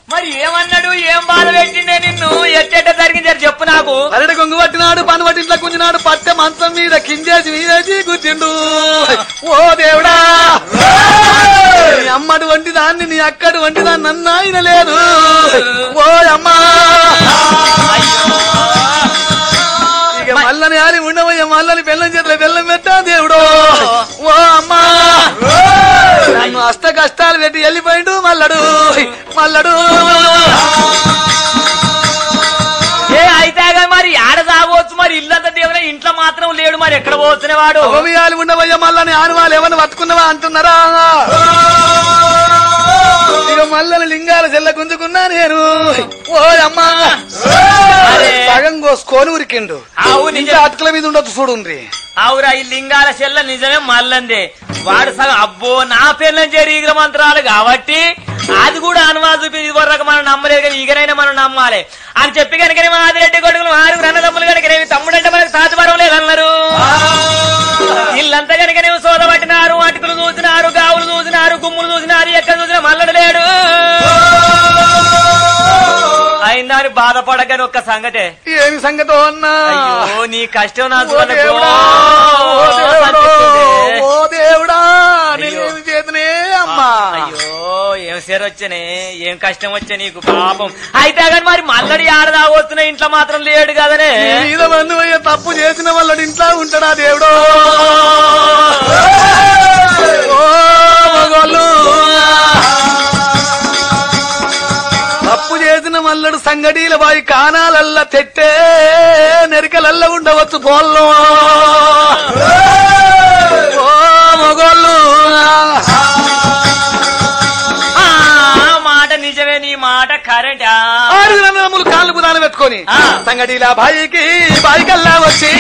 మరి ఏమన్నాడు ఏం బాధ పెట్టిండే నిన్ను ఎట్టెట్ట జరిగింది చెప్పు నాకు అరటి కొంగు పట్టినాడు పని పట్టింట్లో గుంజినాడు పట్టె మంచం మీద కిందేసి మీదేసి కూర్చుండు ఓ దేవుడా నీ అమ్మడు వంటి దాన్ని నీ అక్కడు వంటి దాన్ని నన్ను ఆయన లేదు ఓ అమ్మా ఇక మల్లని ఆలి ఉండవయ్య మల్లని బెల్లం చేతుల బెల్లం పెట్టా దేవుడు ఓ అమ్మా నన్ను అష్ట కష్టాలు పెట్టి వెళ్ళిపోయిండు మల్లడు మల్లడు ఏ అయితే కానీ మరి ఆడ సాగవచ్చు మరి ఇల్లంతా దేవునే ఇంట్లో మాత్రం లేడు మరి ఎక్కడ పోవచ్చునే వాడు అవయాలు ఉండవయ్య మల్లని ఆనవాళ్ళు ఎవరిని పట్టుకున్నావా అంటున్నారా ఇక మల్లని లింగాల చెల్ల గుంజుకున్నా నేను ఓ అమ్మా అరే. సగం కోసుకొని ఉరికిండు అవును నిజం. ఇంకా అటుకల మీద ఉండొచ్చు చూడుండ్రి అవురా ఈ లింగాల చెల్ల నిజమే మల్లందే వాడు సగం అబ్బో నా పేర్లని చేరి మంత్రాలు కాబట్టి అది కూడా అనువాద ఇది వరకు మనం నమ్మలేదు కానీ ఈగనైనా మనం నమ్మాలి అని చెప్పి కనుక ఆదిరెడ్డి కొడుకులు ఆరుగురు అన్నదమ్ములు కనుక తమ్ముడంటే మనకు తాతివరం లేదన్నారు ఇల్లంతా కనుక సోద పట్టినారు అటుకులు చూసినారు గావులు చూసినారు గుమ్ములు చూసినారు ఎక్కడ చూసినా మల్లడు లేడు అయిందని బాధపడగాని ఒక్క సంగతే ఏమి సంగతో అన్నా అయ్యో నీ కష్టం నా ఓ దేవుడా ఓ దేవుడా ఓ దేవుడా అయ్యో. నేను చేతనే అమ్మా అయ్యో ఏం సేర వచ్చనే ఏం కష్టం వచ్చే నీకు పాపం అయితే కానీ మరి మల్లడి ఆడదాగొస్తున్నా ఇంట్లో మాత్రం లేడు కదనే నీ మీద మందు అయ్యే తప్పు చేసిన వాళ్ళ ఇంట్లో ఉంటాడా దేవుడు ఓ మగోళ్ళు తప్పు చేసిన మల్లడు సంగడీల బాయి కానాలల్ల తెట్టే నెరికలల్ల ఉండవచ్చు పోల్లో ఓ మగోళ్ళు ఆ మాట నిజమే నీ మాట కరెంట్ ఆరు నమ్ములు కాళ్ళు బుధాన పెట్టుకొని ఆ. సంగడీల బాయికి బాయికల్లా వచ్చి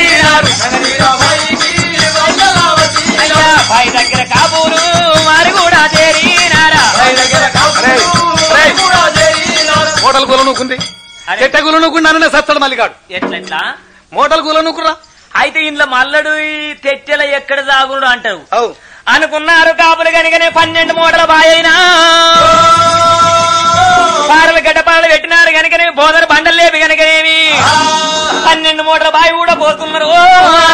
పై దగ్గర కాబూరు మరి కూడా చేరినారా మోటల్ గుల నూకుంది అరే. చెట్ట గుల నూకుండా అన్న సత్తడు మల్లిగాడు ఎట్లెట్లా మోటల్ గుల నూకురా అయితే ఇంట్లో మల్లడు ఈ తెట్టెల ఎక్కడ సాగుడు అంటారు అవు అనుకున్నారు కాపులు కనుకనే పన్నెండు మూటల బాయైనా పారలు గడ్డపారలు పెట్టినారు కనుకనే బోదరు బండలు లేపి కనుకనేమి పన్నెండు మూటల బావి కూడా పోతున్నారు ఓ!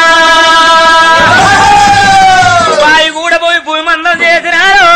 బావి కూడా పోయి భూమి మందం చేసినారు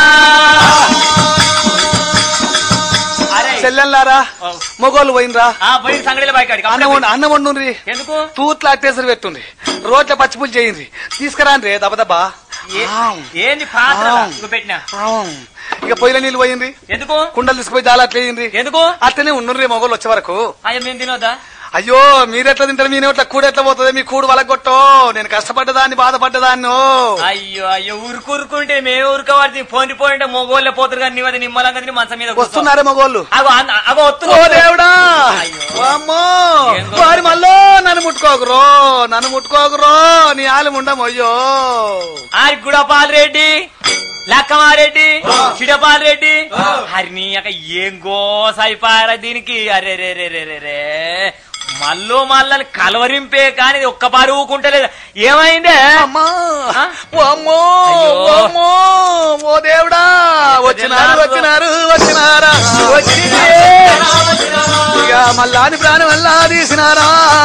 అరే చెల్లెల్లారా ఓ. మొగోళ్ళు పోయినరా ఆ పోయి సంగడిలో బాయికాడికి అన్నం వండు అన్నం వండుండ్రి ఎందుకు తూట్ల అట్టేసరి పెట్టుండ్రి రోట్ల పచ్చిపులు చేయండి తీసుకురాండ్రి దబదబా ఏ- ఆవ్. ఏంది పాత్ర ఆవ్. నువ్వు పెట్టినా ఆవ్. ఇక పొయ్యిల నీళ్ళు పోయిండ్రి ఎందుకు కుండలు తీసుకుపోయి దాలా అట్లా వేయండి ఎందుకు అట్లనే ఉండుండ్రి మొగోళ్ళు వచ్చే వరకు అయ్యా మేము తినొద్దా అయ్యో మీరెట్లా తింటారు మీ నోట్ల కూడ ఎట్లా పోతుంది మీ కూడు వలగొట్టో నేను కష్టపడ్డదాన్ని బాధపడ్డదాన్ని అయ్యో అయ్యో ఊరుకూరుకుంటే మేము ఊరుకోవాలి పోని పోయింటే మొగోళ్ళే పోతురు కానీ నీవది నిమ్మలంగా తిని మంచం మీద కూర్చో. వస్తున్నారే మగోళ్ళు అగో అన్న- అగో ఓ వస్తున్నా దేవుడా అయ్యో. ఓ అమ్మో ఏం గొప్ప. వారి మళ్ళో నన్ను ముట్టుకోకురో నన్ను ముట్టుకోకురో నీ ఆలు ఉండమయ్యో ఆరి గుడపాల్ రెడ్డి లక్కమారెడ్డి చిడపాల్ రెడ్డి హరి నీ అక్క ఏం గోస అయిపోయారా దీనికి అరే రే రే రే రే రే మల్లో మల్లని కలవరింపే కానీ ఇది ఒక్క పారి ఊకుంటలేదు ఏమైందే అమ్మా ఆ? ఓ అమ్మో అయ్యో. ఓ అమ్మో ఓ దేవుడా వచ్చినారు వచ్చినారు వచ్చినారా వచ్చింది ఇక మల్లాని ప్రాణం వల్ల తీసినారా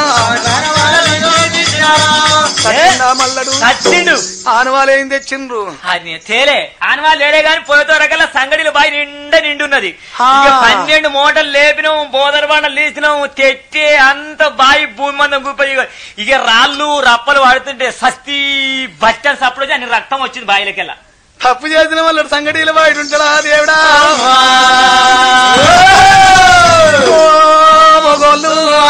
సత్యంగా మల్లడు సచ్చిండు ఆనవాలేం తెచ్చిండ్రు అది తేలే ఆనవాళ్ళు లేడే గాని పోయేతోరకల్లా సంగడిలో బాయి నిండా నిండున్నది ఆ. ఇక పన్నెండు మూటలు లేపినాం బోదర బండలు తీసినాం తెట్టే అంత బాయి భూమి మందం గుప్పది ఇక రాళ్ళు రప్పలు పడుతుంటే సస్తి బట్టలు సప్పుడు అని రక్తం వచ్చింది బాయిలకెళ్ళా తప్పు చేసిన వాళ్ళు సంగడిలో బయట ఉంటాడా దేవుడా ఓ మగోళ్ళు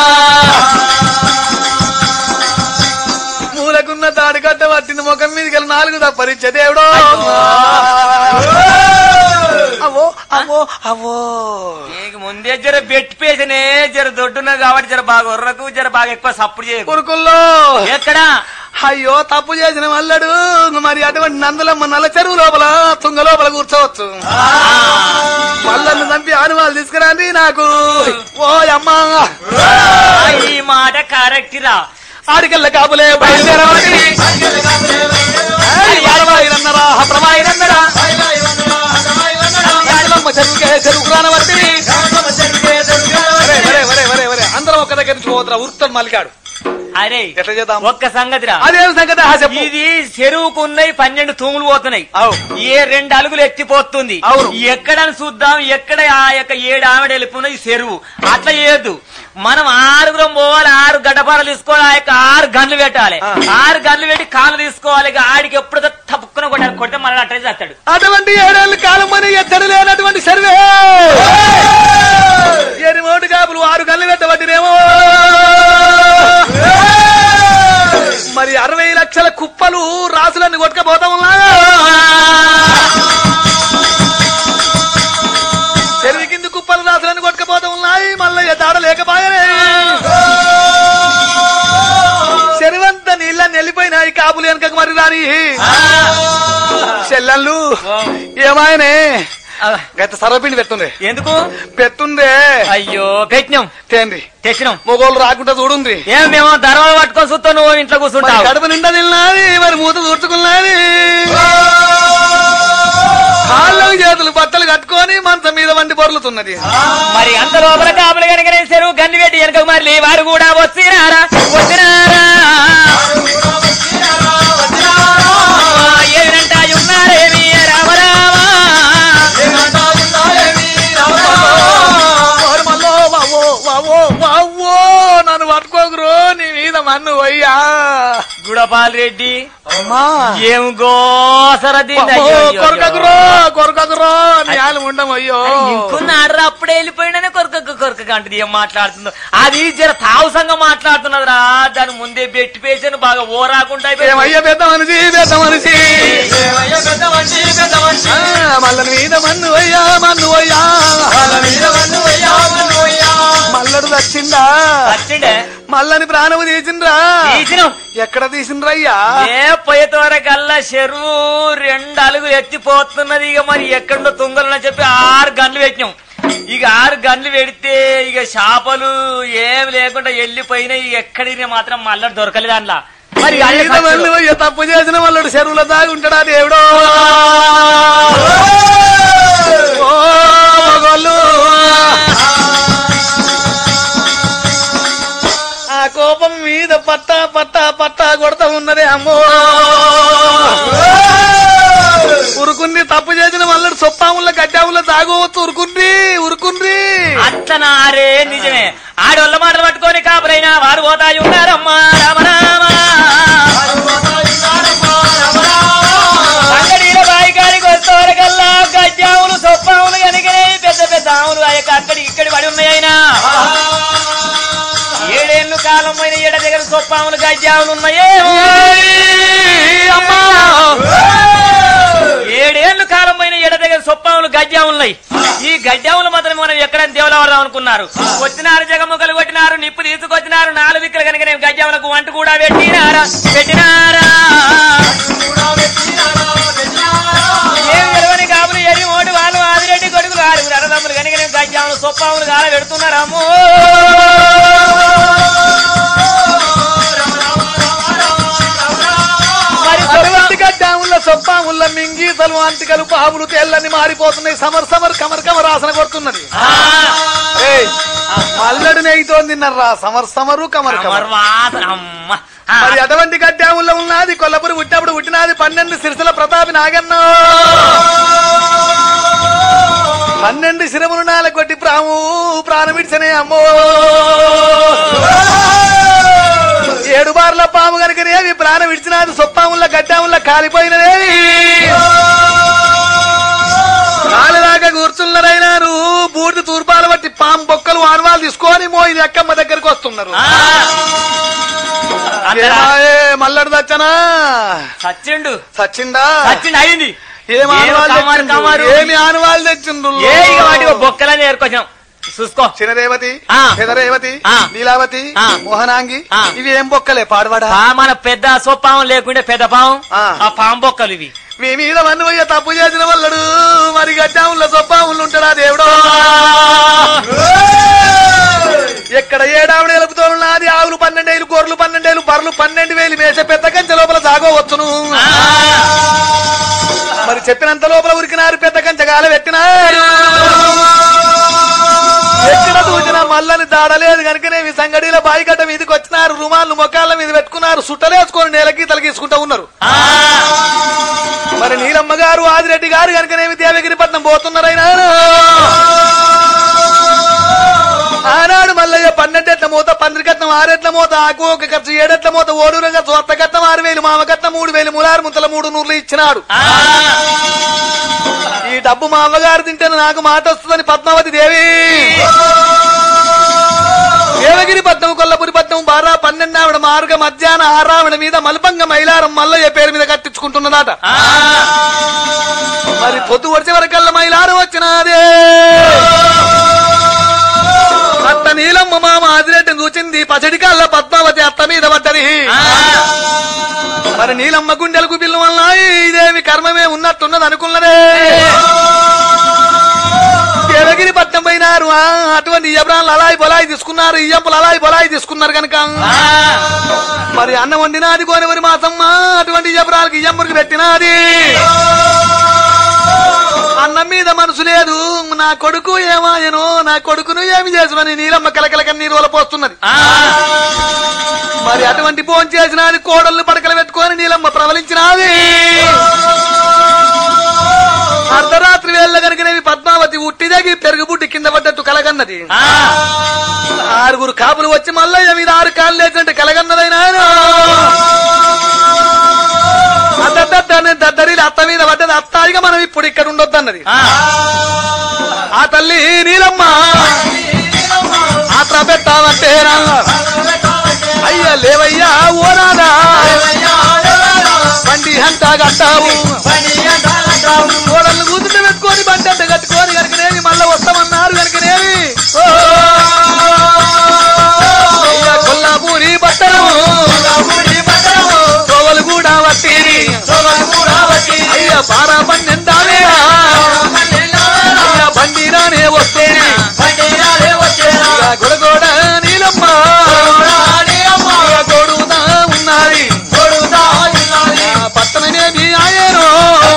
మూలకున్న తాడు కట్ట పట్టిన ముఖం మీదకి వెళ్ళి నాలుగు తప్పరిచ్చే దేవుడు అవో అవో అవో నీకు ముందే జర బెట్టి పేసనే జర దొడ్డున్నది కాబట్టి జర బాగా ఉర్రకు జర బాగా ఎక్కువ సప్పుడు చేయకు కొరుకుల్లో ఎక్కడా అయ్యో తప్పు చేసిన మల్లడు మరి అటువంటి నందులమ్మ నల్ల చెరువు లోపల తుంగ లోపల కూర్చోవచ్చు మల్లన్ను చంపి ఆనువాళ్ళు తీసుకురండి నాకు ఓ అమ్మా ఈ మాట కరెక్ట్ రా ఆడికల్ల కాబులే బయలుదేరవండి ప్రమాయిరన్నరా నందులమ్మ చెరువుకే చెరువు రానవంటి పోతురా ఉరుకుతాడు మల్లికాడు అరే ఎట్లా చేద్దాం ఒక్క సంగతిరా అదేం సంగతి ఆ చెప్పు ఇది చెరువుకు ఉన్నాయి పన్నెండు తూములు పోతున్నాయి అవు. ఏ రెండు అలుగులు ఎత్తిపోతుంది అవును. ఎక్కడని చూద్దాం ఎక్కడ ఆ యొక్క ఏడు ఆవిడ వెళ్ళిపోయినది చెరువు అట్లా చేయొద్దు మనం ఆరుగురం పోవాలి ఆరు గడ్డపారలు తీసుకోవాలి ఆ యొక్క ఆరు గన్లు పెట్టాలి ఆ. ఆరు గన్లు పెట్టి కాళ్ళు తీసుకోవాలి ఇక ఆడికి ఎప్పుడు తప్పుకుని కొట్టాలి కొట్టే మళ్ళీ అట్టే చేస్తాడు అటువంటి ఏడేళ్ళు కాలం అని ఎత్తడు లేనటువంటి సర్వే ఎనిమోటి కాపులు ఆరు గల్లు పెట్టబట్టినేమో మరి అరవై లక్షల కుప్పలు రాసులన్నీ కొట్టుకపోతా ఉన్నా చెరువు కింది కుప్పలు రాసులన్నీ కొట్టుకపోతా ఉన్నాయి మళ్ళీ దాడ లేకపోయానే చెరువంతా నీళ్ళని వెళ్ళిపోయినాయి కాపులు వెనకకు మరి రాని చెల్లెళ్ళు ఏమాయనే గత సర్వపిండి పెట్టుండే ఎందుకు పెట్టుండే అయ్యో పెట్టినాం తేండి తెచ్చినాం మొగోళ్ళు రాకుండా చూడుంది ఏం మేము ధర్మాలు పట్టుకొని చూస్తావు నువ్వు ఇంట్లో మరి కూర్చుంటావు కడుపు నిండా తిన్నది మరి మూత దూర్చుకున్నది కాళ్ళకు చేతులు బట్టలు కట్టుకొని మంచం మీద వండి పొర్లుతున్నది మరి అంత లోపల కాపులు కనుక నేను చెరువు గన్ను పెట్టి వెనక మరి వారు కూడా వచ్చినారా వచ్చినారా ఏమినంటా ఉన్నారేమి రామరామా వారు మళ్ళో వావో వావో వావో నన్ను పట్టుకోకురు నీ మీద మన్ను అయ్యా గుడపాల్ రెడ్డి అమ్మా ఏం గోసర దీన్ని అయ్యో, అయ్యో, అయ్యో. కొరకకురో కొరకకురో న్యాలు ఉండము అయ్యో ఇంకున్నాడు అప్పుడే వెళ్ళిపోయినానే కొరక కొరక అంటది ఏం మాట్లాడుతుందో అది జర తావుసంగా మాట్లాడుతున్నది రా దాని ముందే బెట్టి పేసాను బాగా ఓరాకుండా అయిపోయింది. ఏమయ్య పెద్ద మనిషి పెద్ద మనిషి ఆ, మల్లడి మీద మన్ను అయ్యా మన్ను అయ్యా మల్లడు వచ్చిందా వచ్చిండే మల్లని ప్రాణము తీసిండ్రా తీసినాం ఎక్కడ తీసిండ్రయ్యా ఏ పోయేతోరకల్లా చెరువు రెండు అలుగులు ఎత్తిపోతున్నది ఇక మరి ఎక్కడో తుంగలని చెప్పి ఆరు గన్లు పెట్టినాం ఇక ఆరు గన్లు పెడితే ఇక చేపలు ఏమి లేకుండా వెళ్ళిపోయినాయి ఇక ఎక్కడికి మాత్రం మళ్ళీ దొరకలేదు అందులో మరి అల్లే మీద మన్ను సచ్చుడు. అయ్యా తప్పు చేసిన మల్లడు చెరువులో దాగి ఉంటాడా దేవుడో ఓ మగోళ్ళు. ఆ కోపం మీద పట్టా పట్టా పట్టా కొడతా ఉన్నదే అమ్మో ఉరుకుంది తప్పు చేసిన మల్లడు సొప్పాముల గడ్డాముల దాగవచ్చు ఉరుకుంది ఉరుకుంది అట్లనారే నిజమే ఆడోళ్ళ మాటలు పట్టుకొని కాపురైనా వారు పోతాయి ఉన్నారమ్మా రామరామా అంగడిలో బాయికాడికి వస్తేవరకల్లా గజ్జాములు సొప్పాములు కనుకనే పెద్ద పెద్ద ఆవులు ఆ యొక్క అక్కడి ఇక్కడి పడి ఉన్నాయైనా ఏడేళ్ళు కాలం పైన ఏడ దగ్గర సొప్పాములు గజ్జాములు ఉన్నాయే అమ్మా ఏడేళ్లు కాలం పైన ఎడ దగ్గర సొప్పాములు గజ్జాములు ఉన్నాయి ఈ గజ్జాములు మాత్రం మనం ఎక్కడ దేవులవరం అనుకున్నారు వచ్చినారు జగముఖలు కొట్టినారు నిప్పు తీసుకొచ్చినారు నాలుగు దిక్కులు కనుక నేను గజ్జాములకు వంట కూడా పెట్టినారా పెట్టినారా ఏం గెలవని కాపులు ఎరి ఓటు వాళ్ళు ఆదిరెడ్డి కొడుకులు ఆరుగురు అన్నదమ్ములు కనుక నేను గజ్జాములు సొప్పాములు కాల పెడుతున్నారమ్మో మరి సొప్ప- అటువంటి గడ్డాముల సొప్పాముల మింగీతలు అంతికలు పాములు తేళ్ళని మారిపోతున్నాయి సమర్ సమర్ కమర్ కమర్ ఆసన కొడుతున్నది ఆ, ఏయ్, మల్లడి నెయ్యితో తిన్నారా సమర్ సమరు కమర్ కమర్ అమర్ వాసన అమ్మ ఆ, మరి అటువంటి గడ్డాముల్లో ఉన్నది కొల్లపురి పుట్టినప్పుడు పుట్టినది పన్నెండు సిరిసిల ప్రతాపి నాగన్న పన్నెండు శిరములు నాల కొట్టి ప్రాము ప్రాణమిడిచనే అమ్మో ఏడు బార్ల పాము కనుకనేవి ప్రాణం విడిచినది సొప్పాముల గడ్డాముల కాలిపోయినదేవి కాలిదాకా కూర్చున్నారైనారు బూడిద తూర్పాలు బట్టి పాము బొక్కలు ఆనవాలు తీసుకొని మోయి అక్కమ్మ దగ్గరికి వస్తున్నారు ఆ. అందరా ఏమాయే, మల్లడు దచ్చనా సచ్చిండు సచ్చిందా సచ్చిండు అయింది ఏం ఏం ఆనవాళ్ళు కమారు తెచ్చిండ్రు? కమారు. ఏమి ఆనవాళ్ళు తెచ్చిండ్రు ఏ ఇక వాటి బొక్కలని ఏర్కొచ్చాం చూసుకో చినరేవతి ఆ. పెదరేవతి ఆ. నీలావతి ఆ. మోహనాంగి ఆ. ఇవి ఏం బొక్కలే పాడవాడా ఆ మన పెద్ద సొప్పావం లేకుంటే పెద్ద పావం ఆ. ఆ పాము బొక్కలు ఇవి మీ మీద మన్ను పోయే తప్పు చేసిన వల్లడు మరి గడ్డాముల్లో సొప్పాములు ఉంటాడా దేవుడో ఎక్కడ ఏడావిడ ఎలుపుతో ఉన్నది ఆవులు పన్నెండేలు గొర్రెలు పన్నెండేలు బర్రెలు పన్నెండు వేలు మేసే పెద్ద కంచె లోపల జాగోవచ్చును ఆ. మరి చెప్పినంత లోపల ఉరికినారు పెద్ద కంచె గాల పెట్టినారు ఎక్కడ దూచిన మల్ల తినాలని దాడలేదు కనుకనేమి సంగడిలో బాయిగడ్డ మీదకి వచ్చినారు రుమాలు మొకాళ్ళ మీద పెట్టుకున్నారు సుట్టలేసుకొని నేలకి తలగీసుకుంటా ఉన్నారు మరి నీలమ్మ గారు ఆదిరెడ్డి గారు కనుకనేమి దేవగిరిపట్నం పోతున్నారైనా ఆనాడు మల్లయ్య పన్నెండెట్ల మూత పందిరికట్నం ఆరెట్ల మూత ఆకు ఒక ఖర్చు ఏడెట్ల మూత ఓడూరంగా చోట్ల కట్నం ఆరు వేలు మామ కట్నం మూడు వేలు ములారు ముంతల మూడు నూర్లు ఇచ్చినాడు ఈ డబ్బు మా అమ్మగారు తింటే నాకు మాట వస్తుందని పద్మావతి దేవి దేవగిరి పట్నం కొల్లపురి పట్నం బారా పన్నెండు ఆవిడ మార్గ మధ్యాహ్న ఆరావిడ మీద మల్పంగ మైలారం మల్లయ్య పేరు మీద కట్టించుకుంటున్నదట మరి పొద్దు వచ్చే వరకల్లా మైలారం వచ్చినాదే అత్త నీలమ్మ మామ ఆదిరెడ్డిని చూచింది పచ్చడి కళ్ళ పద్మావతి అత్త మీద పడ్డది మరి నీలమ్మ గుండెలకు పిల్లు వల్ల ఇదేమి కర్మమే ఉన్నట్టున్నది అనుకున్నదే దేవగిరి పట్నం పోయినారు ఆ, అటువంటి ఇయ్యబ్రాన్లు అలాయి బొలాయి తీసుకున్నారు ఇయ్యంపులు అలాయి బొలాయి తీసుకున్నారు కనుక మరి అన్నం వండినాది కోనవరి మాసమ్మ అటువంటి ఇయ్యబ్రాలకి ఇయ్యంపురికి పెట్టినాది అన్నం మీద మనసు లేదు నా కొడుకు ఏమాయను నా కొడుకును ఏమి చేసుమని నీలమ్మ కలకల కన్నీరు వల్ల పోస్తున్నది మరి అటువంటి ఫోన్ చేసినది కోడళ్ళు పడకలు పెట్టుకొని నీలమ్మ ప్రవలించినది అర్ధరాత్రి వేళ్ళ కనుకనేవి పద్మావతి ఉట్టి దగ్గి పెరుగు బుడ్డి కింద పడ్డట్టు కలగన్నది ఆరుగురు కాపులు వచ్చి మల్లయ్య మీద ఆరు కాళ్ళు లేచినట్టు కలగన్నదైనా దద్దరిలు అత్త మీద పడ్డది అత్తాయిగా మనం ఇప్పుడు ఇక్కడ ఉండొద్దన్నది ఆ తల్లి నీలమ్మ ఆత్ర పెట్టావంటే అయ్యా లేవయ్యా ఓనాదా బండి అంతా కట్టావు ఓడళ్ళు కూతురు పెట్టుకొని బండి అంత కట్టుకొని కనుకనేవి మళ్ళా వస్తామన్నారు కనుకనేవి ఓ! అయ్యా కొల్లాపూరి బట్టలు తోవలు కూడా వట్టిరి అయ్యా బారా పన్నెండాలే అయ్యా బండి రానే వస్తేనే ఇక గొడగొడ నీలమ్మ ఇక గొడుగుతా ఉన్నది ఆ పట్టణమేమి ఆయను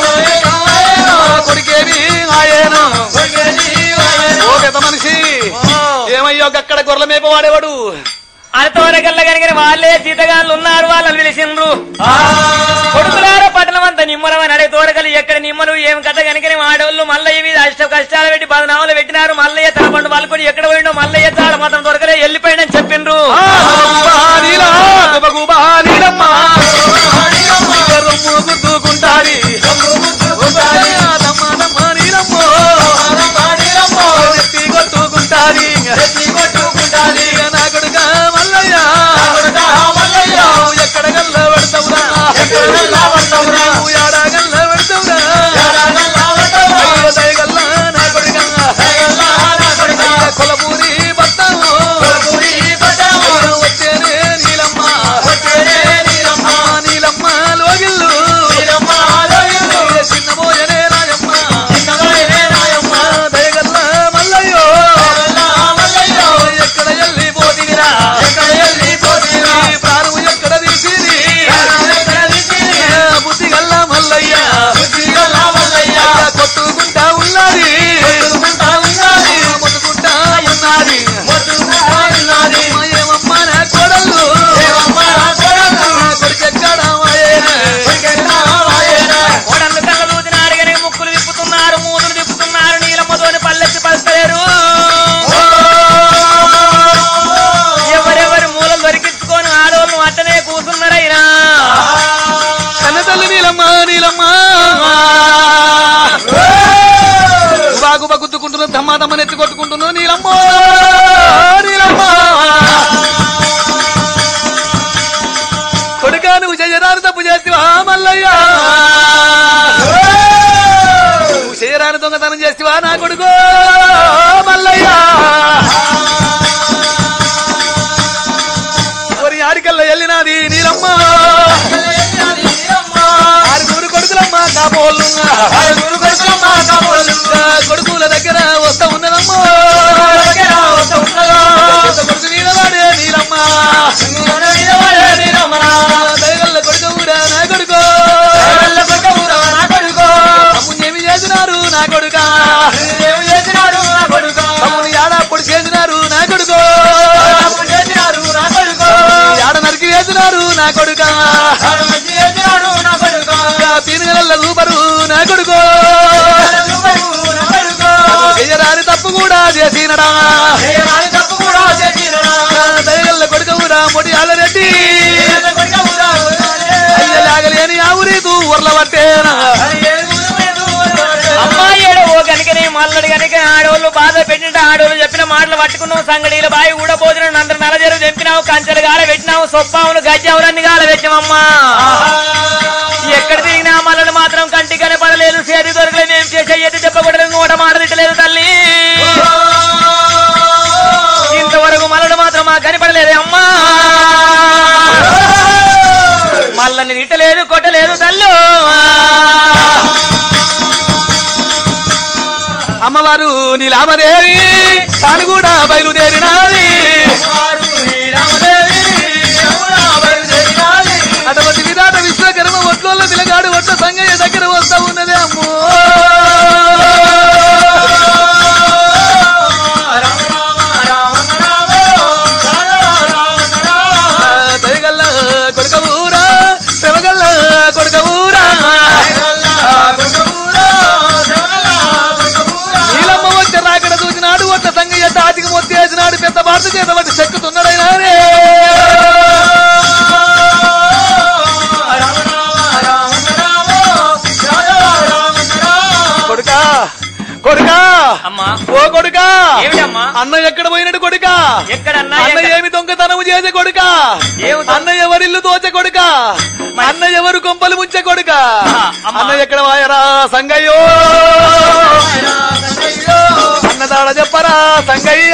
కొడుకేమి ఆయను ఓ పెద్ద మనిషి ఏమయ్యో అక్కడ గొర్రెల మేప వాడేవాడు అరతోరకల్లా కనుక వాళ్ళే జీతగాళ్ళు ఉన్నారు వాళ్ళని పిలిచిండ్రు కొడుకులార పట్టణం అంతా నిమ్మలమని అడే తోరకలు ఎక్కడ నిమ్మలు ఏం కథ కనుకని ఆడవాళ్ళు మల్లయ్య మీద అష్ట కష్టాలు పెట్టి పదనామలు పెట్టినారు మల్లయ్య తన పండు వాళ్ళు కూడా ఎక్కడ పోయిండో మల్లయ్య తాడ మాత్రం దొరకలే వెళ్ళిపోయిండని చెప్పిండ్రు ఆ, గుబగుబా నీలా, గుబగుబా నీలమ్మ. ఇక రొమ్ము గుద్దుకుంటాది. ఆ, దమ్మ దమ్మ నీలమ్మ. నెత్తి కొట్టుకుంటాది. ఇక నా కొడుకా మల్లయ్య. నువ్వు ఎక్కడ గల్ల పెడతావురా? నువ్వు ఏడ గల్ల పెడతావురా? అయ్యో దయగల్ల నా కొడుకా. ఇక కొలపూరి బస్తావు. వచ్చేనే నీలమ్మ నీలమ్మ నీలమ్మ లోగిల్లు చిన్నబోయనే రాయమ్మ దయగల్ల మల్లయ్యో ఎక్కడ ఎల్లి పోతివిరా ఈ ప్రాణము ఎక్కడ తీసిరి బుద్ధి గల్ల మల్లయ్య కొట్టుకుంటా ఉన్నది మొత్తుకుంటా ఉన్నది ఏమమ్మ నా కోడళ్ళు కొడుకెక్కడ కోడళ్ళు తగ్గ దూచినారు కానీ ముక్కులు తిప్పుతున్నారు మూతులు తిప్పుతున్నారు నీలమ్మతోని పల్లెత్తి పలుస్తలేరు ఎవరెవరి మూలం దొరికించుకొని ఆడవాళ్ళు అట్టనే కూర్చున్నారైనా కన్న తల్లి నీలమ్మ నీలమ్మ బాగు బగుద్దుకుంటున్న దమ్మా దమ్మని ఎత్తి కొట్టుకుంటున్నావు నీలమ్మ నీలమ్మ కొడుకా నువ్వు చేయరాని తప్పు చేస్తావా మల్లయ్య నువ్వు చేయరాని దొంగతనం చేస్తావా నా కొడుకు మల్లయ్య ఒరి ఆడికల్లా వెళ్ళినాది నీలమ్మ ఆరుగురు కొడుకులమ్మ కాబోళ్ళు కొడుకుల దగ్గర వస్తా ఉన్నదమ్మా పెద్ద కొడుకు నీలవాడే నీలమ్మ దయగల్ల కొడుకురా నా కొడుకు తమ్ముని ఏమి చేసినారు నా కొడుక తమ్ముని తప్పు కూడా చేసినడా చేయరాని తప్పు కూడా చేసినరా దయగల్ల కొడుకవురా మొడి ఆలరెడ్డి అయ్య లాగలేని ఆవురీతు ఉర్ల పట్టేనా అమ్మా ఏడో ఓ కనుకనే మల్లడు కనుక ఆడోళ్ళు బాధ పెట్టింటే ఆడోళ్ళు చెప్పిన మాటలు పట్టుకున్నావు సంగడీల బాయి కూడా భోజనం అందరు నలజరు తెంపినావు కంచెలు గాల పెట్టినావు సొప్పావులు గజ్జావులన్నీ గాల పెట్టినమ్మా ఎక్కడ తిరిగినా మల్లడు మాత్రం కంటి కనపడలేదు చేతి దొరకలేదు మేము చేసే ఎత్తి చెప్పకూడదు నోట మాట తిట్టలేదు తల్లి ఇంతవరకు మల్లడు మాత్రం మాకు కనపడలేదు అమ్మా మల్లని తిట్టలేదు కొట్టలేదు తల్లు అమ్మవారు నీలామదేవి తాను కూడా బయలుదేరినాది అటువంటి విరాట విశ్వకర్మ ఒట్లోళ్ళ తిలగాడు ఒట్ల సంగయ్య దగ్గర వస్తా ఉన్నది అమ్మో దయగల్ల కొడుక ఊరా శివగల్ల కొడుక ఊరా నీలమ్మ వచ్చే రాకడ చూసినాడు ఒట్ల సంగయ్య తాటికి మొత్తేసినాడు పెద్ద బాట చేత బట్టి చెక్కుతున్నాడైనా రే కొడుకా కొడుకా అమ్మా ఓ కొడుకా ఏమిటమ్మా అన్న ఎక్కడ పోయినట్టు కొడుకా ఎక్కడన్నా అన్న ఎక్కడ- ఏమి దొంగతనము చేసే కొడుక ఏమి దొంగ- అన్న ఎవరిల్లు దోచే కొడుక అన్న ఎవరు కొంపలు ముంచే కొడుక ఆ, అమ్మా. అన్న ఎక్కడ వాయరా సంగయ్యో అన్నదాడ చెప్పరా సంగయ్య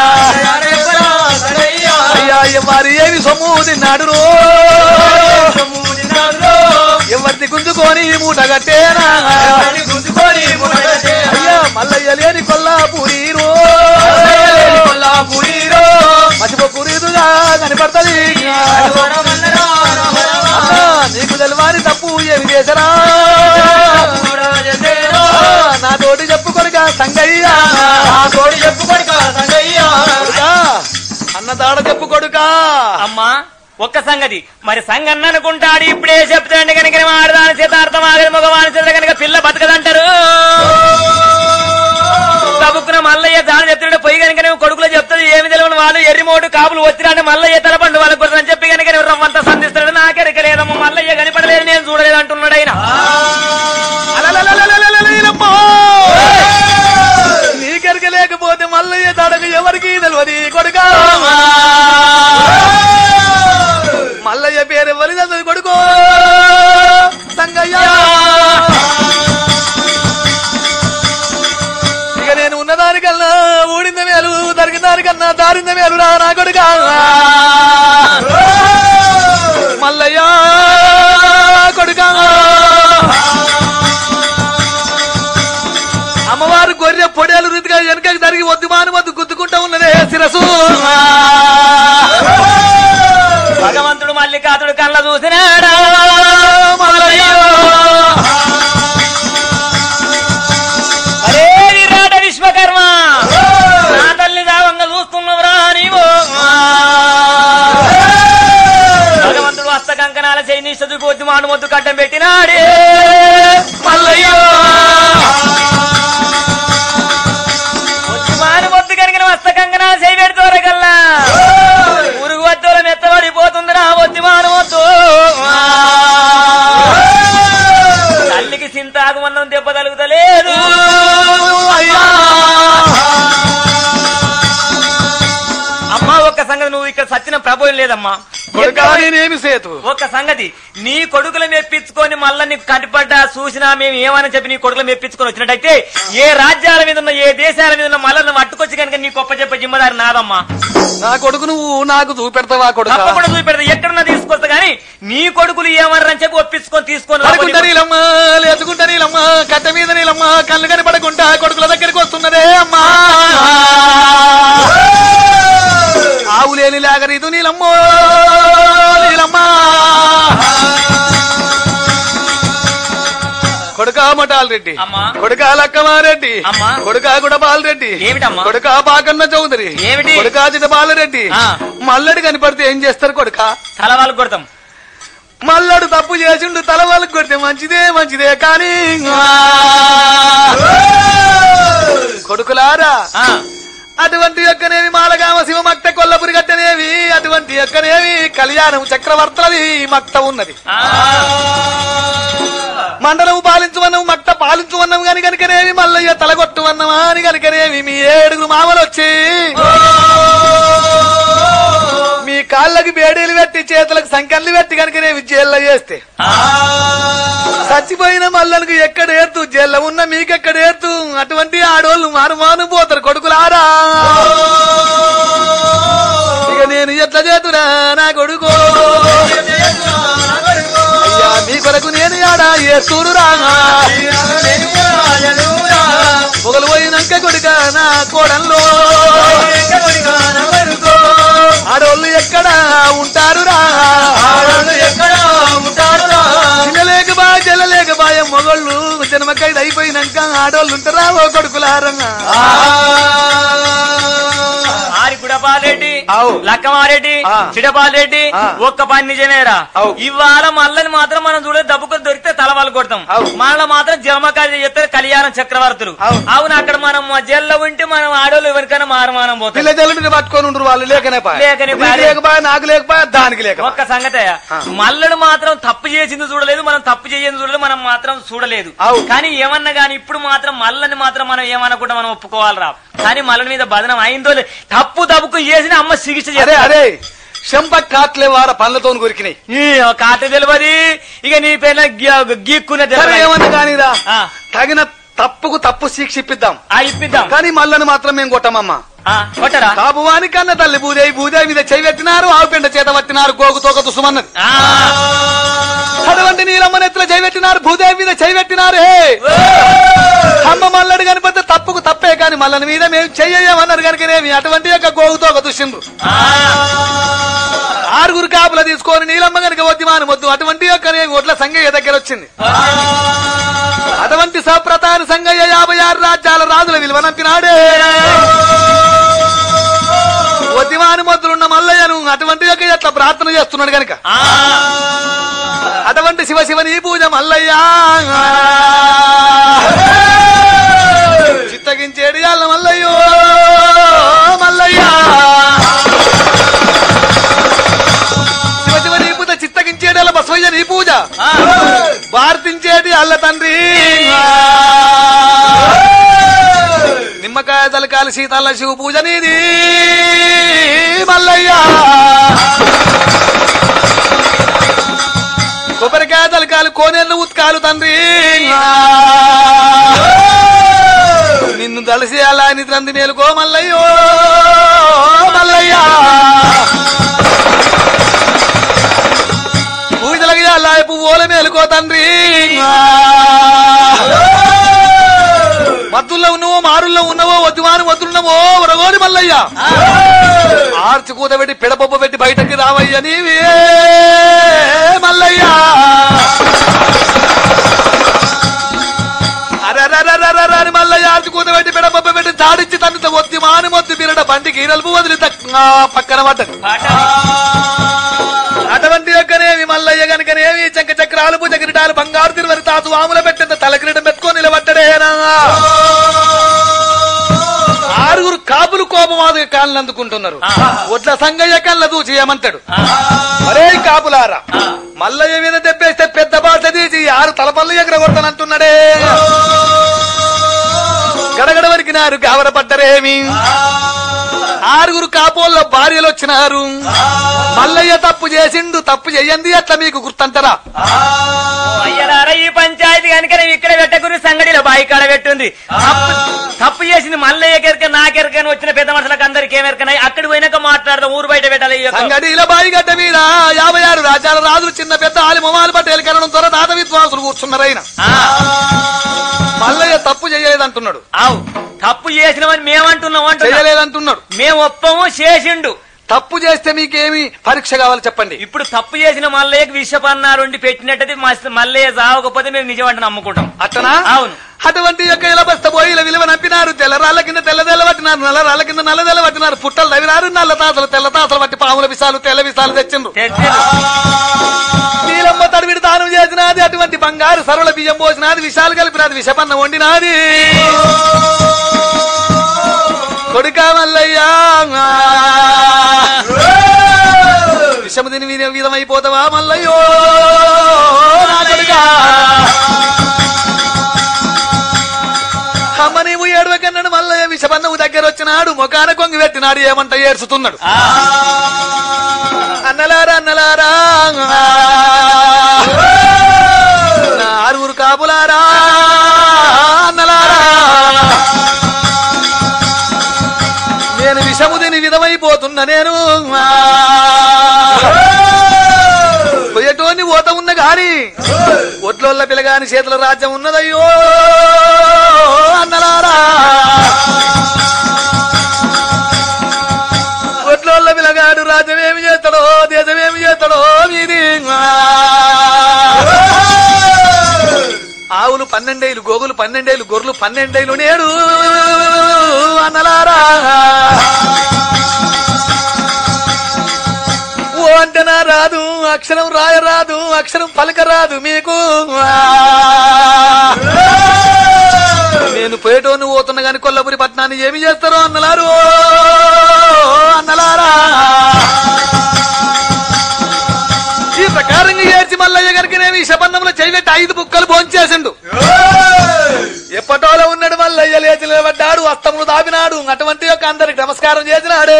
అయ్యా ఎవరి ఏమి సొమ్ము తిన్నాడు రో ఎవరిని గుంజుకొని మూట కట్టేనా అయ్యా మల్లయ్య లేని కొల్లాపూరి రో మర్చిపోకూరిదుగా కనపడతది అన్నా, నీకు తెలవాని తప్పు ఏమి చేసరా నా తోటి చెప్పుకొనిక సంగయ్య కొడుకా, అన్న తాడ చెప్పు కొడుకా అమ్మా ఒక్క సంగతి మరి సంగన్న అనుకుంటాడు ఇప్పుడే చెప్తాండి కనుక ఆడదాని చేత అర్థం ఆగని మగవాని చేత కనుక పిల్ల బతకదంటారు తబుక్కున మల్లయ్య దాని చెప్తుంటే పోయి కనుక కొడుకులో చెప్తుంది ఏమి తెలియని వాళ్ళు ఎర్రిమోటు కాపులు వచ్చిరాంటే మల్లయ్య తలపండు వాళ్ళ కోసం అని చెప్పి కనుక రమ్మంతా సంధిస్తాడు నాకెరక లేదమ్మ మల్లయ్య కనపడలేదు నేను చూడలేదు అంటున్నాడు ఆయన అలలలలలలలలలలమ్మో! నీకెరక లేకపోతే మల్లయ్య తడకు ఎవరికి తెలియదు కొడుకా మల్లయ్య పేరు ఎవరి తెలియదు కొడుకో సంగయ్య ఇక నేను ఉన్నదానికన్నా ఊడింద మేలు దరికిన దానికన్నా దారింద మేలు రా నా కొడుకా మల్లయ్య కొడుకా అమ్మవారు గొర్రె పొడేలు రీతిగా వెనకకి జరిగి వద్దు మాని వద్దు గుద్దుకుంటా ఉన్నదే శిరసు భగవంతుడు మల్లికాతుడు కళ్ళ చూసినాడా మల్లయ్య. అరే విరాట విశ్వకర్మ నా తల్లి దావంగా చూస్తున్నావురా నీవు భగవంతుడు హస్త కంకణాల చేయి చదువుకోవద్దు మాను మొద్దు కట్టం పెట్టినాడే మల్లయ్య వచ్చి మాను మొద్దు కనుక హస్త కంకణాల చేయి పెడుతోరగల్లా పురుగు వద్దోల మెత్తబడిపోతుందిరా వచ్చి మాను వద్దు తల్లికి చింతాకుమన్నం దెబ్బ తలుగుతలేదు అయ్యా అమ్మా ఒక్క సంగతి నువ్వు ఇక్కడ సచ్చిన ప్రభోయం లేదమ్మా కొడుకా నేనేమి సేతు ఒక్క సంగతి నీ కొడుకులు మెప్పించుకొని మళ్ళా నీకు కనిపడ్డా చూసినా మేము ఏమని చెప్పి నీ కొడుకులు మెప్పించుకొని వచ్చినట్టయితే ఏ రాజ్యాల మీద ఉన్న ఏ దేశాల మీద ఉన్న మళ్ళీ నువ్వు అట్టుకొచ్చి కనుక నీ గొప్ప చెప్పే జిమ్మదారి నాదమ్మా నా కొడుకు నువ్వు నాకు చూపెడతావా కొడుకా తప్పకుండా చూపెడతా ఎక్కడున్నా తీసుకొస్తా గానీ నీ కొడుకులు ఏమన్నారని చెప్పి ఒప్పించుకొని తీసుకొని పడుకుంటా రాకపోతే- నీలమ్మ లేచుకుంటా నీలమ్మ కట్ట మీద నీలమ్మ కళ్ళు కనపడకుండా కొడుకుల దగ్గరికి వస్తున్నదే అమ్మా ఆవు లేని లాగరీదు నీలమ్మో నీలమ్మ కొడుకా మటాల్ రెడ్డి అమ్మా. కొడుకా లక్కమారెడ్డి అమ్మా. కొడుకా గుడబాల్ రెడ్డి ఏమిటమ్మా? కొడుకా బాకన్న చౌదరి ఏమిటి? కొడుకా చిటబాలరెడ్డి ఆ. మల్లడి కనపడితే ఏం చేస్తారు కొడుకా తల వాళ్ళకు కొడతాం మల్లడు తప్పు చేసిండు తల వాళ్ళకి కొడితే మంచిదే మంచిదే కానీ కొడుకులారా ఆ, అటువంటి యొక్కనేవి మాలగామ శివ మక్త కొల్లపురి గట్టనేవి అటువంటి యొక్కనేవి కళ్యాణం చక్రవర్తులది మక్త ఉన్నది ఆ, మండలం పాలించువన్నము మక్త పాలించువన్నము గని కనుకనేవి మల్లయ్య తలగొట్టువన్నమా అని కనుకనేవి మీ ఏడుగురు మామలు వచ్చి మీ కాళ్ళకి బేడీలు పెట్టి చేతులకు సంకన్లు పెట్టి కనుకనేవి జైల్లో చేస్తే చచ్చిపోయిన మల్లనికి ఎక్కడ ఏర్తు జైల్లో ఉన్న మీకెక్కడ ఏర్తు అటువంటి ఆడోళ్ళు మారుమాను పోతారు కొడుకులారా ఇక నేను ఎట్లా చేతురా నా కొడుకు అయ్యా మీ కొరకు నేను ఆడా ఏస్తూరు రాగా మొగలు పోయినాక కొడుక నా కోడల్లో ఆడోళ్ళు ఎక్కడ ఉంటారు రా చిన్నలేక బా చెల్లలేక బాయ మొగళ్ళు జన్మకైదు అయిపోయినాక ఆడోళ్ళు ఉంటారా ఓ కొడుకులారంగా ఆరి గుడపాలరెడ్డి అవు. లక్కమారెడ్డి ఆ. చిడపాలరెడ్డి ఆ. ఒక్క పని నిజమేరా అవు. ఇవాళ మల్లని మాత్రం మనం చూడే దెబ్బకు దొరికితే తలవాళ్ళు కొడతాం అవు. మళ్ళీ మాత్రం జన్మకార్య చేస్తారు కళ్యాణం చక్రవర్తులు అవు. అవును అక్కడ మనం జైల్లో ఉంటే మనం ఆడోళ్ళు ఎవరికైనా మారమానం పోతాం పిల్ల జల్లు మీద పట్టుకొని ఉండరు వాళ్ళు లేకనే పాయ. లేకనే పాయ. నీకు లేకపాయ నాకు లేకపాయ దానికి లేక ఒక్క సంగతే మల్లడు మాత్రం తప్పు చేసింది చూడలేదు మనం తప్పు చేసింది చూడలేదు మనం మాత్రం చూడలేదు అవు. కానీ ఏమన్నా గాని ఇప్పుడు మాత్రం మల్లని మాత్రం మనం ఏమనకుండా మనం ఒప్పుకోవాలిరా కానీ మల్లడి మీద బదనం అయిందో లేదు. తప్పు తప్పుకు చేసిన అమ్మ చికిత్స అరే చేస్తారు అరే చెంప కాట్లే వార పళ్ళతో కొరికినాయి ఈ కాట తెలియదు ఇక నీ పేర్ల గీక్కునే సరే తెలియదు ఏమన్నా కానీరా ఆ. తగిన తప్పుకు తప్పు శిక్ష ఇప్పిద్దాం ఆ ఇప్పిద్దాం కానీ మళ్ళని మాత్రం మేము కొట్టమమ్మా ఆ, కొట్టరా కాపువాని కన్న తల్లి భూదేవి భూదేవి మీద చెయ్యి పెట్టినారు ఆవు పిండ చేత పట్టినారు గోగు తోక దుసుమన్నది ఆ. అటువంటి నీలమ్మ నెత్తుల చేయి పెట్టినారు భూదేవి మీద చేయి పెట్టినారు హే అమ్మ మల్లడు కనిపిస్తే తప్పుకు తప్పే కాని మల్లని మీద మేము చెయ్యమన్నారు కనుకనేమి అటువంటి యొక్క గోగుతో ఒక దుష్యండ్రు ఆ. ఆరుగురు కాపుల తీసుకొని నీలమ్మ కనుక వద్ది మాని వద్దు అటువంటి యొక్క ఒట్ల సంగయ్య దగ్గర వచ్చింది అటువంటి సప్రతాన సంగయ్య యాభై ఆరు రాజ్యాల రాజుల విలువనంపినాడే వద్దిమాని మొద్దులున్న మల్లయ్యను అటువంటి యొక్క ఎట్లా ప్రార్థన చేస్తున్నాడు గనక ఆ. అటువంటి శివ శివ నీ పూజ మల్లయ్యా చిత్తగించేడి అల్ల మల్లయ్యో మల్లయ్యా శివ శివ నీ పూజ చిత్తగించేడి అల్ల బసవయ్య నీ పూజ ఆ. భారతించేటి అల్ల తండ్రి నిమ్మకాయ తలకాలి సీతల్ల శివ పూజ నీది మల్లయ్యా కొబ్బరికాయ తలకాలు కోనేళ్ళు ఉత్కాలు తండ్రి నిన్ను తలసి అలా నిద్రంది మేలుకో మల్లయ్యో మల్లయ్యా పూజలకి అలా పువ్వుల మేలుకో తండ్రి మద్దుల్లో ఉన్నవో మారుల్లో ఉన్నవో వద్దుమాను వద్దున్నవో వరగోని మల్లయ్య ఆర్చి కూత పెట్టి పిడపప్పు పెట్టి బయటకి రావయ్య నీవే మల్లయ్య అరరరరరర అని మల్లయ్య ఆర్చి కూత పెట్టి పిడపప్పు పెట్టి దాడిచ్చి తన్నుత ఒత్తి మాని మొత్తి బిరడ బండికి ఈరలుపు వదిలి తక్- ఆ పక్కన పడ్డది పాట. అటువంటి యొక్కనేవి మల్లయ్య గనుకనేవి చంక చక్రాలు భుజ కిరీటాలు బంగారు తిరువరి తాసు వాముల పెట్టిన తల కిరీటం పెట్టుకొని నిలబడ్డడేనా ఆరుగురు కాపులు కోపమాదిగా కాళ్ళని అందుకుంటున్నారు ఒడ్ల సంగయ్య కళ్ళ దూచి ఏమంటాడు అరే కాపులారా మల్లయ్య మీద దెబ్బేస్తే పెద్ద బాట తీసి ఆరు తలపల్లు ఎగరగొడతానంటున్నాడే గడగడ వరికినారు గావరపడ్డరేమి ఆరుగురు కాపోళ్ళ భార్యలు వచ్చినారు మల్లయ్య తప్పు చేసిండు తప్పు చెయ్యండి అట్లా మీకు గుర్తంటారా అయ్యలారా ఈ పంచాయతీ కనుక నేను ఇక్కడ పెట్టకుని సంగడిలో బాయి కాడ పెట్టుంది తప్పు తప్పు చేసింది మళ్ళీ ఎకెరక నాకెరకని వచ్చిన పెద్ద మనుషులకు అందరికి ఏమెరకనాయి అక్కడికి పోయినాక మాట్లాడదాం ఊరు బయట పెట్టాలి ఈ యొక్క- సంగడిల బాయిగడ్డ మీద యాభై ఆరు రాజ్యాల రాజులు చిన్న పెద్ద ఆలి మొమాలు పట్టేలు కనడం త్వర దాత విద్వాంసులు కూర్చున్నారైన ఆ, మల్లయ్య తప్పు చేయలేదంటున్నాడు అవు తప్పు చేసినవని మేమంటున్నాం అంటున్నాం చేయలేదంటున్నాడు మేము ఒప్పము చేసిండు తప్పు చేస్తే మీకేమి పరీక్ష కావాలి చెప్పండి ఇప్పుడు తప్పు చేసిన మల్లయ్యకి విషపన్నారుండి పెట్టినట్టయితే మస్తు మల్లయ్య సావకపోతే మేము నిజం అంటే నమ్ముకుంటాం అట్టనా అవును అటువంటి యొక్క ఇలబస్త పోయి ఇలా విలువ నంపినారు తెల్ల రాళ్ళ కింద తెల్ల తెల్ల పట్టినారు నల్ల రాళ్ళ కింద నల్ల తెల్ల పట్టినారు పుట్టలు తవ్వినారు నల్ల తాతలు తెల్ల తాతలు పట్టి పాముల విషాలు తెల్ల విషాలు తెచ్చిండ్రు తెచ్చిండు. నీలమ్మ తడివిడి దానం చేసినది అటువంటి బంగారు సరళ బియ్యం పోసినది విషాలు కలిపినది విషపన్న వండినాది విషము తిని వినే విధమైపోతావా మల్లయ్యో నా కొడుకా. అమ్మ నీవు ఏడవకన్నాడు మల్లయ్య విషపన్నము దగ్గర వచ్చినాడు ముఖాన కొంగి పెట్టినాడు ఏమంట ఏడ్చుతున్నాడు అన్నలారా అన్నలారా నా ఆరుగురు కాపులారా అన్నలారా నేను విషము తిని విధమైపోతున్నా నేను పోయేటోని ఓత ఉన్న గాని ఒట్లోళ్ళ పిల్లగాని చేతుల రాజ్యం ఉన్నదయ్యో అన్నలారా ఒట్లోళ్ళ పిల్లగాడు రాజ్యం ఏమి చేస్తాడో దేశం ఏమి చేస్తాడో మీది ఆవులు పన్నెండేలు గోగులు పన్నెండేలు గొర్రెలు పన్నెండేలు నేడు అన్నలారా ఓ అంటనా రాదు అక్షరం రాయరాదు అక్షరం పలకరాదు మీకు నేను పేటోను పోతున్నా గాని కొల్లపురి పట్టణాన్ని ఏమి చేస్తారో అన్నలారు అన్నలారా ఈ ప్రకారంగా ఏడ్చి మల్లయ్య గారికి నేను ఈ శపన్నంలో చేయబెట్టి ఐదు బుక్కలు భోంచేసిండు ఎప్పటోలో ఉన్నాడు మల్లయ్య లేచి నిలబడ్డాడు అస్తములు దాపినాడు అటువంటి యొక్క అందరికి నమస్కారం చేసినాడే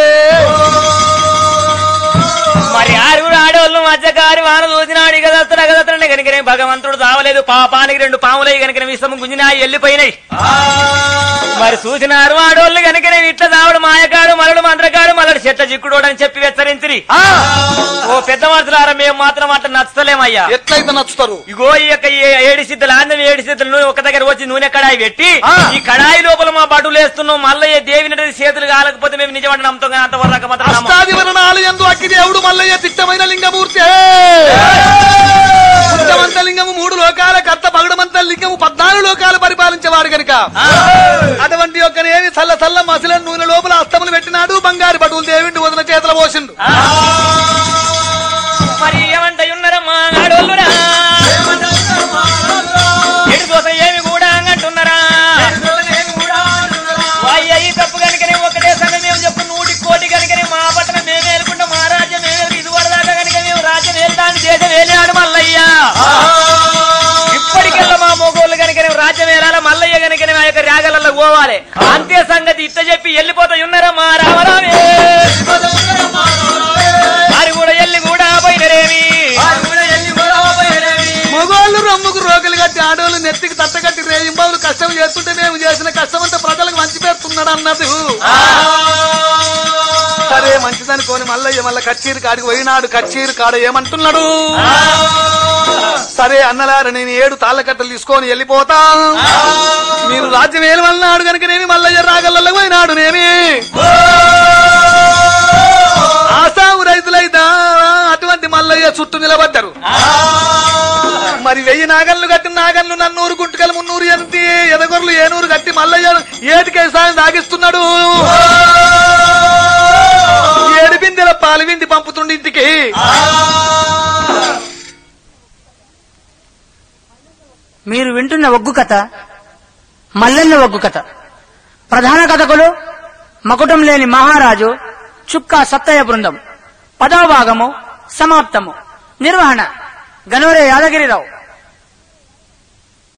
మరి ఆరుగురు ఆడవాళ్ళు మధ్యకారి వాన చూసినాడు ఇక దత్తడు అగదత్తడు కనుకనే భగవంతుడు తావలేదు పాపానికి రెండు పాములై కనుక విషము గుంజినా వెళ్ళిపోయినాయి మరి చూసినారు ఆడోళ్ళు కనుకనే ఇట్లా దావుడు మాయకాడు మలడు మంత్రకాడు మలడు చెట్ల చిక్కుడు అని చెప్పి హెచ్చరించిరి ఆ, ఓ పెద్ద మనుషులారా మేము మాత్రం అట్లా నచ్చలేమయ్యా ఎట్లయితే నచ్చుతారు ఇగో ఈ యొక్క ఏ- ఏడు సిద్ధులు ఆందం ఏడు సిద్ధులు నూనె ఒక దగ్గర వచ్చి నూనె కడాయి పెట్టి ఆ. ఈ కడాయి లోపల మా బడులు వేస్తున్నాం మల్లయ్య దేవి నది చేతులు కాలకపోతే మేము నిజమంటే నమ్ముతాం కానీ అంతవరకు మాత్రం నమ్మం. అష్టాది వరణాలు ఎందు అక్కి దేవుడు మల్లయ్య తిట్టమైన లింగమూర్తి ఉత్తమంత లింగము మూడు లోకాల కర్త పగడమంత లింగము పద్నాలుగు లోకాలు పరిపాలించేవాడు గనుక ఆ. అటువంటి యొక్కనేమి చల్ల చల్ల మసల నూనె లోపల అస్తములు పెట్టినాడు బంగారు బటువులు దేవిండి వదిన చేతుల పోసిండు మరి ఏమంట ఉన్నారమ్మా ఆడోళ్ళురా ఎటు కోసం ఏమి కూడా అంటున్నారా వాయ్య ఈ తప్పు కనుకనే ఒకటే సంగతి మేము చెప్పు నూటి కోటి కనుకనే మా పట్టణం మేము ఏలుకుంటాం మా రాజ్యం మేము ఇది వరదాకా కనుక మేము రాజ్యం వెళ్తాను దేశం వెళ్ళాడు మల్లయ్య ఇప్పటికెల్లా మా మొగోళ్ళు కనుకనే రాజ్యం వెళ్ళాలి మల్లయ్య కనుకనే ఆ యొక్క రాగలలో పోవాలి అంతే సంగతి ఇట్ట చెప్పి వెళ్ళిపోతా ఉన్నారమ్మా రామరామే వారు కూడా ఎల్లి కూడా పోయినరేమి మగోళ్ళు రమ్ముకు రోగులు కట్టి ఆడోళ్ళు నెత్తికి తట్ట కట్టి రేయింబావులు కష్టం చేస్తుంటే మేము చేసిన కష్టం అంతా ప్రజలకు మంచి పెడుతున్నాడు అన్నది సరే మంచిదనుకోని మల్లయ్య మళ్ళీ కచ్చీరు కాడికి పోయినాడు కచ్చీరు కాడ ఏమంటున్నాడు సరే అన్నలారు నేను ఏడు తాళ్ళ కట్టలు తీసుకొని వెళ్ళిపోతా మీరు రాజ్యం ఏమన్నాడు కనుక నేమి మల్లయ్య రాగలలో పోయినాడు నేమి ఆసాము రైతులైతా అటువంటి మల్లయ్య చుట్టూ నిలబడ్డారు మరి వెయ్యి నాగన్లు కట్టి నాగన్లు నన్నూరు గుంటకలు మున్నూరు ఎనిమిది ఎదగొర్లు ఏనూరు కట్టి మల్లయ్య ఏటికే సాయం దాగిస్తున్నాడు ఏడు బిందెల పాలు విండి పంపుతుండి ఇంటికి మీరు వింటున్న ఒగ్గు కథ మల్లన్న ఒగ్గు కథ ప్రధాన కథకులు మకుటం లేని మహారాజు చుక్కా సత్తయ్య బృందం పదవ భాగము సమాప్తము నిర్వహణ గనోరే యాదగిరిరావు